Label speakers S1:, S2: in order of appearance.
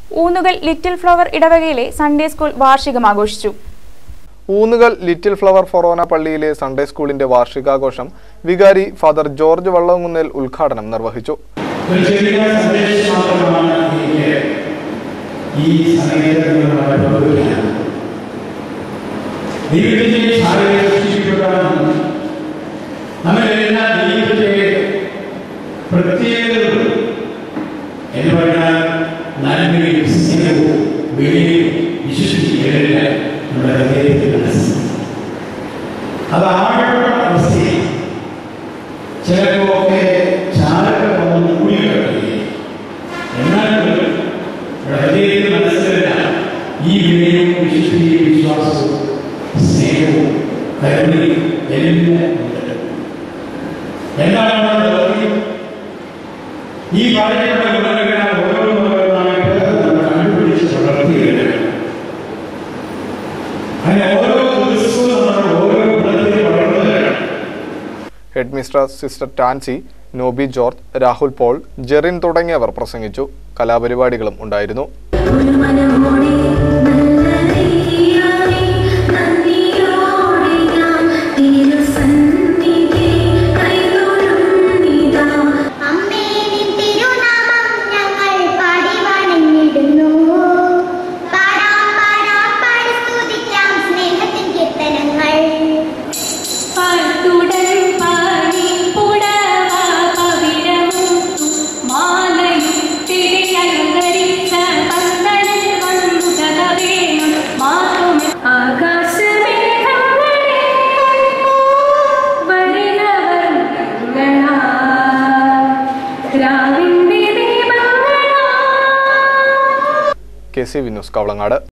S1: Oonnukal little flower ഇടവകയിലെ Sunday school വാർഷികം ആഘോഷിച്ചു
S2: ഊന്നുകൽ ലിറ്റിൽ ഫ്ലവർ ഫൊറോന പള്ളിയിലെ സൺഡേ സ്കൂളിന്റെ വാർഷികാഘോഷം വികാരി ഫാദർ ജോർജ് വള്ളകുന്നേൽ ഉദ്ഘാടനം നിർവഹിച്ചു
S3: ഒരു ചെറിയ സന്ദേശം മാത്രമാണ് എനിക്ക് ഈ സംഗീതങ്ങളുമായി പങ്കുവയ്ക്കാൻ ദൈവത്തിന്റെ ഛായയിൽ സൃഷ്ടിക്കപ്പെടാൻ നമ്മളെല്ലാം ദൈവത്തിന്റെ പ്രത്യേകതകൾ എന്ന് പറഞ്ഞാൽ നന്മയും സ്നേഹവും വിലയും വിശ്വസിക്കുകയെല്ലാം നമ്മുടെ ഹൃദയത്തിൽ മനസ്സിലാക്കും അത് ആഴപ്പെട്ട അവസ്ഥയിൽ ചിലപ്പോൾ ചാരക വന്ന് കൂടി കിടക്കുകയും എന്നാൽ പോലും ഹൃദയത്തിൽ മനസ്സിലെല്ലാം ഈ വിനയവും വിശുദ്ധിയും വിശ്വാസവും സ്നേഹവും കരുണയും എല്ലാം ഉണ്ട് എന്താണ് നമ്മുടെ ദൗത്യം ഈ പറയപ്പെട്ട ഗുണങ്ങളെല്ലാം ഓരോന്നോരോന്നായിട്ട് നമ്മൾ കണ്ടുപിടിച്ച് വളർത്തിയെടുക്കണം അങ്ങനെ ഓരോ ദിവസവും നമ്മൾ ഓരോ ഗുണത്തിൽ വളർന്നു വരണം
S2: headmistress sister Tansy Noby George Rahul Paul Jerin തുടങ്ങിയവർ പ്രസംഗിച്ചു കലാപരിപാടികളും ഉണ്ടായിരുന്നു
S4: ഒരു മനമോടെ നല്ലതീയായി നന്ദിയോടെ ഞാൻ തിരുസന്നിധി കൈതൊഴുന്നിതാ.
S5: അമ്മേ നിൻ തിരുനാമം ഞങ്ങൾ പാടി വണങ്ങിടുന്നു പാടാം പാടാം പാടി സ്തുതിക്കാം സ്നേഹത്തിൻ കീർത്തനങ്ങൾ
S4: പാട്ടുടൻ പാടി പുടവ പവിഴമുത്തു മാലയിട്ടിരി അലങ്കരിച്ച പന്തലിൽ വന്നു കഥ വേണം മാറും ആകാശമേഘങ്ങളെ വരുന്നവർങ്ങളാ രാവിന്റെ ദീപങ്ങളാ
S2: കെ സി വിനൂസ് കവളങ്ങാട്